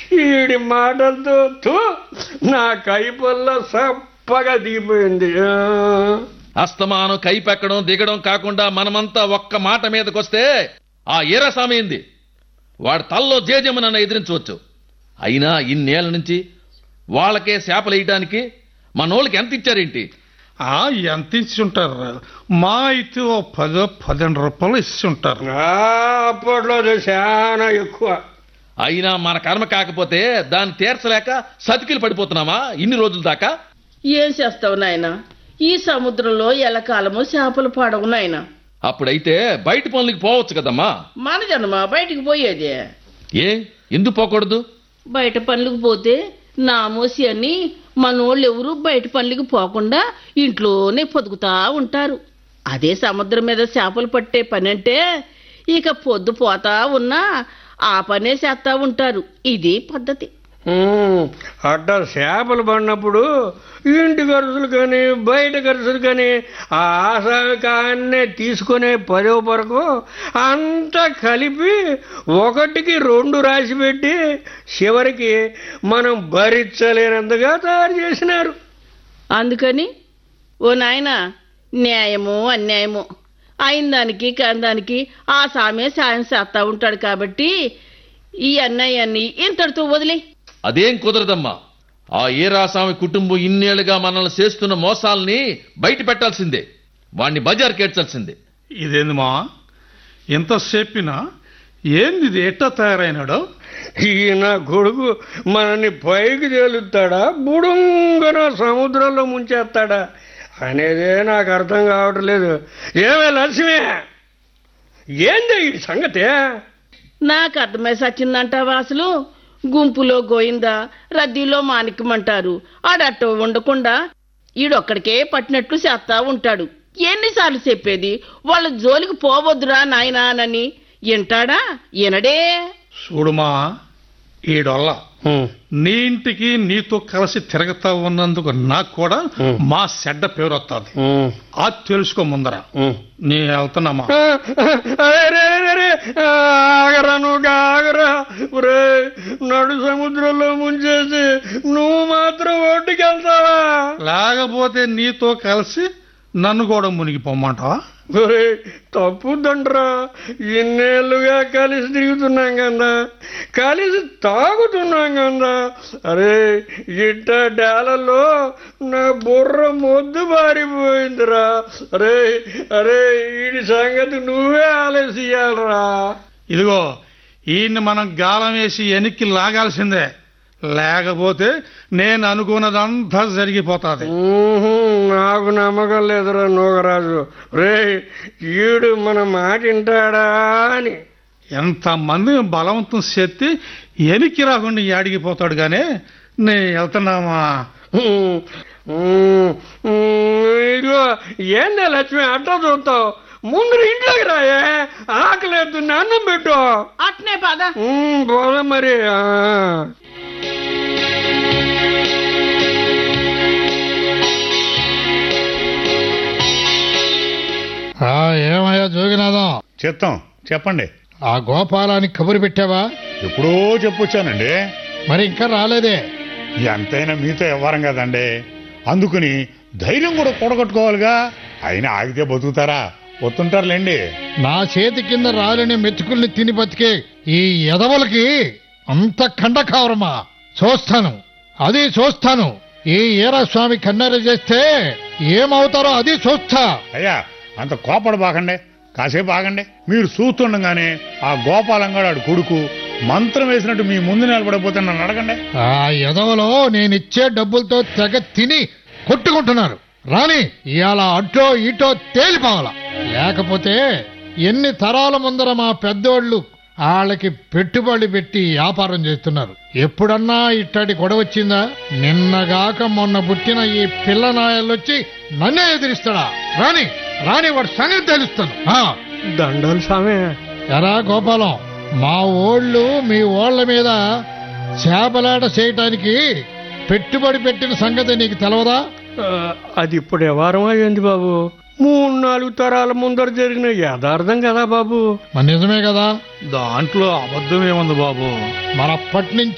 ఈడి మాటలతో థు, నా కైపల్ల సప్పగా దిగిపోయింది ఆ. అస్తమానం కైపెక్కడం దిగడం కాకుండా మనమంతా ఒక్క మాట మీదకొస్తే ఆ ఈరసామైంది వాడి తల్లో జేజమ్మనన్న ఎదిరించవచ్చు అయినా ఇన్నేళ్ల నుంచి వాళ్ళకే శాపలు వేయటానికి మనోళ్ళకి ఎంత ఇచ్చారేంటి ఆ ఎంత ఇచ్చి ఉంటారు మా అయితే ఓ పదో పదిహేను రూపాయలు ఇచ్చి ఉంటారు ఆ, అప్పట్లో అది చాలా ఎక్కువ అయినా మన కర్మ కాకపోతే దాన్ని తీర్చలేక సతికిలు పడిపోతున్నామా ఇన్ని రోజుల దాకా ఏం చేస్తావు నాయనా ఈ సముద్రంలో ఎలకాలము చేపలు పడవు నాయనా అప్పుడైతే బయట పనులకి పోవచ్చు కదమ్మా మన జన్మ బయటికి పోయేదే ఏ ఎందుకు పోకూడదు బయట పనులకు పోతే నామోసి అని మనోళ్ళు ఎవరు బయట పనులకు పోకుండా ఇంట్లోనే పొదుగుతా ఉంటారు అదే సముద్రం మీద చేపలు పట్టే పని అంటే ఇక పొద్దు పోతా ఉన్నా ఆ పనే చేస్తా ఉంటారు ఇది పద్ధతి ఉమ్, అట్ట చేపలు పడినప్పుడు ఇంటి ఖర్చులు కానీ బయట ఖర్చులు కానీ ఆ ఆసామి కాన్నే తీసుకునే పదో వరకు అంతా కలిపి ఒకటికి రెండు రాసి పెట్టి చివరికి మనం భరించలేనంతగా తయారు చేసినారు అందుకని ఓ నాయన న్యాయము అన్యాయము అయిన దానికి కాని దానికి ఆ సామే సాయం చేస్తా ఉంటాడు కాబట్టి ఈ అన్యాయాన్ని ఇంతటితో వదిలే అదేం కుదరదమ్మా ఆ ఏరాస్వామి కుటుంబం ఇన్నేళ్లుగా మనల్ని చేస్తున్న మోసాల్ని బయట పెట్టాల్సిందే వాణ్ణి బజార్ కేడ్చాల్సిందే ఇదేంది మా ఎంత చెప్పినా ఏంది ఇది ఎట్టా తయారైనాడు ఈయన కొడుకు మనల్ని పైకి తేలుతాడా బుడుంగన సముద్రంలో ముంచేస్తాడా అనేదే నాకు అర్థం కావట్లేదు ఏమే లక్ష్మి ఏంది ఈ సంగతి నాకు అర్థమై సచ్చిందంటావా అసలు గుంపులో గోయిందా రద్దీలో మాణిక్యమంటారు ఆడట్ట ఉండకుండా ఈడొక్కడికే పట్టినట్లు చేస్తా ఉంటాడు ఎన్నిసార్లు చెప్పేది వాళ్ళ జోలికి పోవద్దురా నాయనా అని వింటాడా వినడే చూడుమా ఈడొల్ల నీ ఇంటికి నీతో కలిసి తిరగతా ఉన్నందుకు నాకు కూడా మా చెడ్డ పేరు వస్తుంది అది తెలుసుకో ముందర నీ వెళ్తున్నామా ఆగరా నువ్వు ఆగరా ఒరే నడు సముద్రంలో ముంచేసి నువ్వు మాత్రం ఒడ్డుకెళ్తావా లేకపోతే నీతో కలిసి నన్ను కూడా మునిగిపోమ్మంటావా ఒరే తప్పుదండ్రా ఇన్నేళ్ళుగా కలిసి తిరుగుతున్నాం కదా కలిసి తాగుతున్నాం కదా అరే ఇట్ట డేలలో నా బుర్ర మొద్దు బారిపోయిందిరా అరే అరే వీడి సంగతి నువ్వే ఆలోచించాలరా ఇదిగో ఈయన్ని మనం గాలం వేసి వెనక్కి లాగాల్సిందే లేకపోతే నేను అనుకున్నదంతా జరిగిపోతాది ఊహు, నాకు నమ్మకం లేదురా నూగరాజు రే ఈడు మన మాట వింటాడా అని ఎంతమంది బలవంతం చేతి ఎనికి రాకుండా ఏడిగిపోతాడు గానీ నేను వెళ్తున్నామా ఉమ్, ఉమ్, ఉమ్, ఇదిగో ఏందే లక్ష్మి అట్ట చూస్తావు ముందు ఇంట్లోకి రాయే ఆకలేదు అన్నం పెట్టు అట్నే పద ఉమ్, పోదాం మరి ఆ. ఆ ఏమయ్యా జోగినాథం చెప్తాం చెప్పండి ఆ గోపాలానికి కబురు పెట్టావా ఎప్పుడో చెప్పొచ్చానండి మరి ఇంకా రాలేదే ఎంతైనా మీతో వ్యవహారం కదండి అందుకుని ధైర్యం కూడా కూడగట్టుకోవాలిగా అయినా ఆగితే బతుకుతారా వస్తుంటారులేండి నా చేతి కింద రాలిన మెతుకుల్ని తిని బతికే ఈ ఎదవలకి అంత కండకావరమా చూస్తాను అది చూస్తాను ఈ ఈరస్వామి కన్నెర చేస్తే ఏమవుతారో అది చూస్తా అయ్యా అంత కోపడు బాకండి కాసేపు ఆగండి మీరు చూస్తుండగానే ఆ గోపాలంగాడు కొడుకు మంత్రం వేసినట్టు మీ ముందు నిలబడకపోతే నన్ను అడగండి ఆ ఎదవలో నేనిచ్చే డబ్బులతో తెగ తిని కొట్టుకుంటున్నారు రాని ఇవాళ అటో ఇటో తేలిపోవాల లేకపోతే ఎన్ని తరాల ముందర మా పెద్దోళ్ళు వాళ్ళకి పెట్టుబడి పెట్టి వ్యాపారం చేస్తున్నారు ఎప్పుడన్నా ఇట్టడి గొడవ వచ్చిందా నిన్నగాక మొన్న పుట్టిన ఈ పిల్ల నాయలొచ్చి నన్నే ఎదిరిస్తాడా రాని రాని వాడు సంగతి తెలుస్తాను ఆ, దండలు సామే ఎరా గోపాలం మా ఓళ్ళు మీ ఓళ్ళ మీద చేపలాట చేయటానికి పెట్టుబడి పెట్టిన సంగతి నీకు తెలవదా ఆ, అది ఇప్పుడు వ్యవహారం అయ్యింది బాబు మూడు నాలుగు తరాల ముందర జరిగిన యథార్థం కదా బాబు మరి నిజమే కదా దాంట్లో అబద్ధం ఏముంది బాబు మరి అప్పటి నుంచి